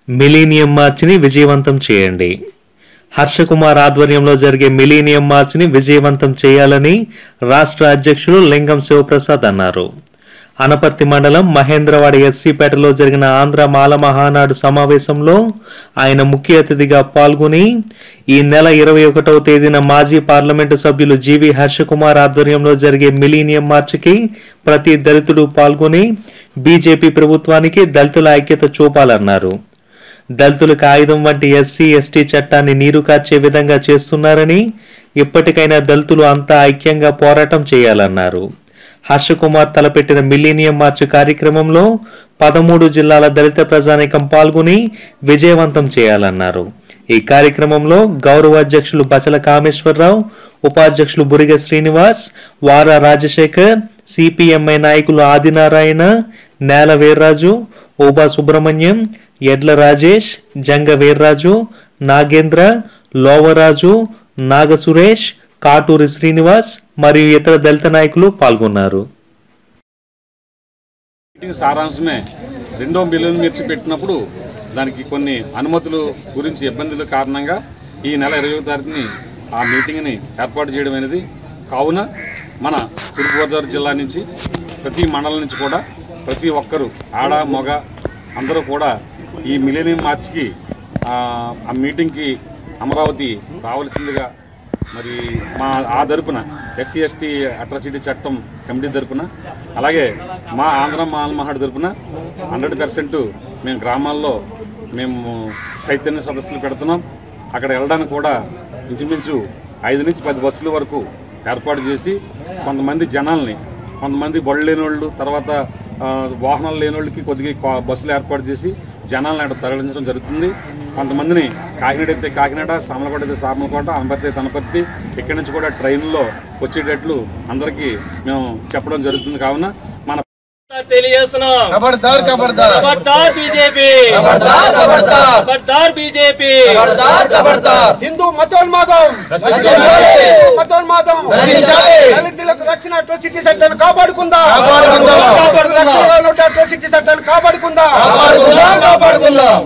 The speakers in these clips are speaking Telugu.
మిలీనియం మార్చ్ని విజయవంతం చేయండి హర్షకుమార్ ఆధ్వర్యంలో జరిగే మిలీనియం మార్చ్ని విజయవంతం చేయాలని రాష్ట్ర అధ్యక్షులు లింగం శివప్రసాద్ అన్నారు అనపర్తి మండలం మహేంద్రవాడ ఎస్సీపేటలో జరిగిన ఆంధ్ర మాల మహానాడు సమావేశంలో ఆయన ముఖ్య అతిథిగా పాల్గొని ఈ నెల ఇరవై ఒకటవ తేదీన మాజీ పార్లమెంటు సభ్యులు జీవి హర్షకుమార్ ఆధ్వర్యంలో జరిగే మిలీనియం మార్చికి ప్రతి దళితుడు పాల్గొని బీజేపీ ప్రభుత్వానికి దళితుల ఐక్యత చూపాలన్నారు దళితులకు ఆయుధం వంటి ఎస్సీ ఎస్టీ చట్టాన్ని నీరు కార్చే విధంగా చేస్తున్నారని ఇప్పటికైనా దళితులు అంతా ఐక్యంగా పోరాటం చేయాలన్నారు హర్షకుమార్ తలపెట్టిన మిలీనియం మార్చ్ కార్యక్రమంలో పదమూడు జిల్లాల దళిత ప్రజానీకం పాల్గొని విజయవంతం చేయాలన్నారు ఈ కార్యక్రమంలో గౌరవ అధ్యక్షులు బచల కామేశ్వరరావు ఉపాధ్యక్షులు బురిగ శ్రీనివాస్ వార రాజశేఖర్ సిపిఎంఐ నాయకులు ఆదినారాయణ నేల వీర్రాజు ఓబా సుబ్రహ్మణ్యం ఎడ్ల రాజేష్ జంగ వీర్రాజు నాగేంద్ర లోవరాజు నాగ సురేష్ కాటూరి శ్రీనివాస్ మరియు ఇతర దళిత నాయకులు పాల్గొన్నారు మీటింగ్ సారాంశమే రెండో మిలియన్ మిర్చి పెట్టినప్పుడు దానికి కొన్ని అనుమతులు గురించి ఇబ్బందుల కారణంగా ఈ నెల ఇరవై తారీఖుని ఆ మీటింగ్ని ఏర్పాటు చేయడం అనేది కావున మన తూర్పుగోదావరి జిల్లా నుంచి ప్రతి మండలం నుంచి కూడా ప్రతి ఒక్కరూ ఆడ మగ అందరూ కూడా ఈ మిలేనియం మార్చికి ఆ, ఆ మీటింగ్కి అమరావతి రావాల్సిందిగా మరి మా ఆ తరపున ఎస్సీ ఎస్టీ అట్రాసిటీ చట్టం కమిటీ తరపున అలాగే మా ఆంధ్ర మహామహాడు తరపున హండ్రెడ్ పర్సెంట్ మేము గ్రామాల్లో మేము చైతన్య సదస్సులు పెడుతున్నాం అక్కడ వెళ్ళడానికి కూడా ఇంచుమించు ఐదు నుంచి పది బస్సుల వరకు ఏర్పాటు చేసి కొంతమంది జనాల్ని కొంతమంది బళ్ళు లేని వాళ్ళు తర్వాత ఆ, వాహనాలు లేని వాళ్ళకి కొద్దిగా కా- బస్సులు ఏర్పాటు చేసి జనాలను అక్కడ తరలించడం జరుగుతుంది కొంతమందిని కాకినాడ అయితే కాకినాడ సామలకోట అయితే సామలకోట అనపర్తి అయితే అనపర్తి ఇక్కడి నుంచి కూడా ట్రైన్లో వచ్చేటట్లు అందరికీ మేము చెప్పడం జరుగుతుంది కావున మన తెలియజేస్తున్నాం खबरदार खबरदार ఖబర్దార్ బీజేపీ खबरदार खबरदार ఖబర్దార్ బీజేపీ खबरदार खबरदार హిందూ మతోన్మాదం రక్షించాలి. హిందూ మతోన్మాదం రక్షించాలి. దళితులకు రక్షణ అట్రాసిటీ చట్టాన్ని కాపాడుకుందాం కాపాడుకుందాం. దళితులకు రక్షణగా ఉన్న అట్రాసిటీ చట్టాన్ని కాపాడుకుందాం కాపాడుకుందాం కాపాడుకుందాం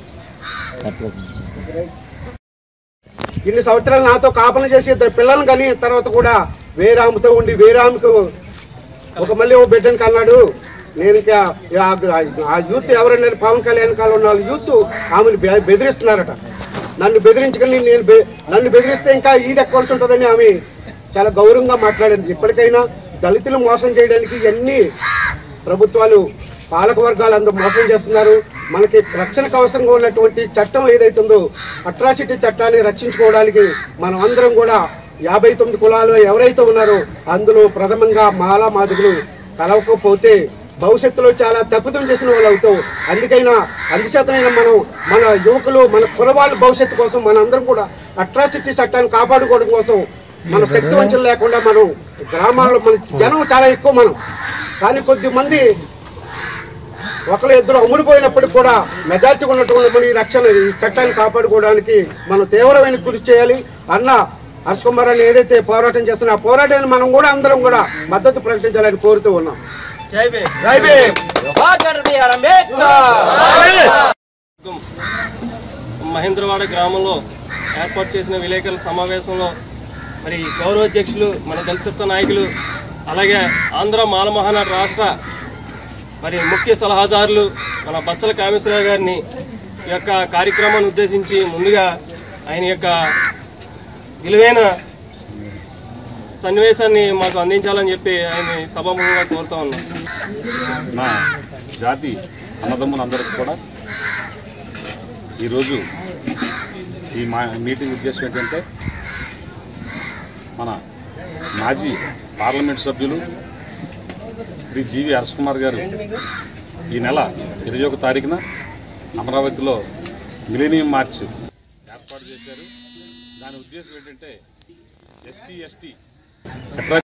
ఇన్ని సంవత్సరాలు నాతో కాపలు చేసి ఇద్దరు పిల్లల్ని కానీ తర్వాత కూడా వేరాముతో ఉండి వేరాముకు ఒక మళ్ళీ ఓ బిడ్డని కన్నాడు నేను ఇంకా ఆ- ఆ యూత్ ఎవరైనా పవన్ కళ్యాణ్ కాలం ఉన్న వాళ్ళు యూత్ ఆమెను బె- బెదిరిస్తున్నారట నన్ను బెదిరించుకొని నేను బె- నన్ను బెదిరిస్తే ఇంకా ఈది ఎక్కవలసి ఉంటుందని ఆమె చాలా గౌరవంగా మాట్లాడింది ఇప్పటికైనా దళితులు మోసం చేయడానికి ఎన్ని ప్రభుత్వాలు పాలక వర్గాలు అందరూ మోసం చేస్తున్నారు మనకి రక్షణకు అవసరంగా ఉన్నటువంటి చట్టం ఏదైతుందో అట్రాసిటీ చట్టాన్ని రక్షించుకోవడానికి మనం అందరం కూడా యాభై తొమ్మిది కులాలు ఎవరైతే ఉన్నారో అందులో ప్రథమంగా మాలా మాదిగులు కలవకపోతే భవిష్యత్తులో చాలా తప్పిదం చేసిన వాళ్ళు అవుతాం అందుకైనా అందుచేతనైనా మనం మన యువకులు మన కులవాళ్ళ భవిష్యత్తు కోసం మన అందరం కూడా అట్రాసిటీ చట్టాన్ని కాపాడుకోవడం కోసం మన శక్తి వంచన లేకుండా మనం గ్రామాల్లో మన జనం చాలా ఎక్కువ మనం కానీ కొద్ది మంది ఒకరు ఇద్దరు అమ్ముడిపోయినప్పటికి కూడా మెజార్టీ ఉన్నటువంటి మన ఈ రక్షణ ఈ చట్టాన్ని కాపాడుకోవడానికి మనం తీవ్రమైన కృషి చేయాలి అన్న హర్ష కుమార్ అని ఏదైతే పోరాటం చేస్తున్నా ఆ పోరాటాన్ని మనం కూడా అందరం కూడా మద్దతు ప్రకటించాలని కోరుతూ ఉన్నాం జై భీమ్ జై భీమ్. డాక్టర్ బిఆర్ అంబేద్కర్ మహేంద్రవాడ గ్రామంలో ఏర్పాటు చేసిన విలేకరుల సమావేశంలో మరి గౌరవ అధ్యక్షులు మన దళిత నాయకులు అలాగే ఆంధ్ర మాల మహానాడు రాష్ట్ర మరి ముఖ్య సలహాదారులు మన బచ్చల కామేశ్వరరావు గారిని ఈ యొక్క కార్యక్రమాన్ని ఉద్దేశించి ముందుగా ఆయన యొక్క విలువైన సన్నివేశాన్ని మాకు అందించాలని చెప్పి ఆయన సభాముఖంగా కోరుతా ఉన్నాం నా జాతి అన్నదమ్ములందరికీ కూడా ఈరోజు ఈ మా మీటింగ్ ఉద్దేశం ఏంటంటే మన మాజీ పార్లమెంట్ సభ్యులు శ్రీ జీవి హర్ష్ కుమార్ గారు ఈ నెల ఇరవై ఒక తారీఖున అమరావతిలో మిలీనియం మార్చ్ ఏర్పాటు చేశారు దాని ఉద్దేశం ఏంటంటే ఎస్సీ ఎస్టీ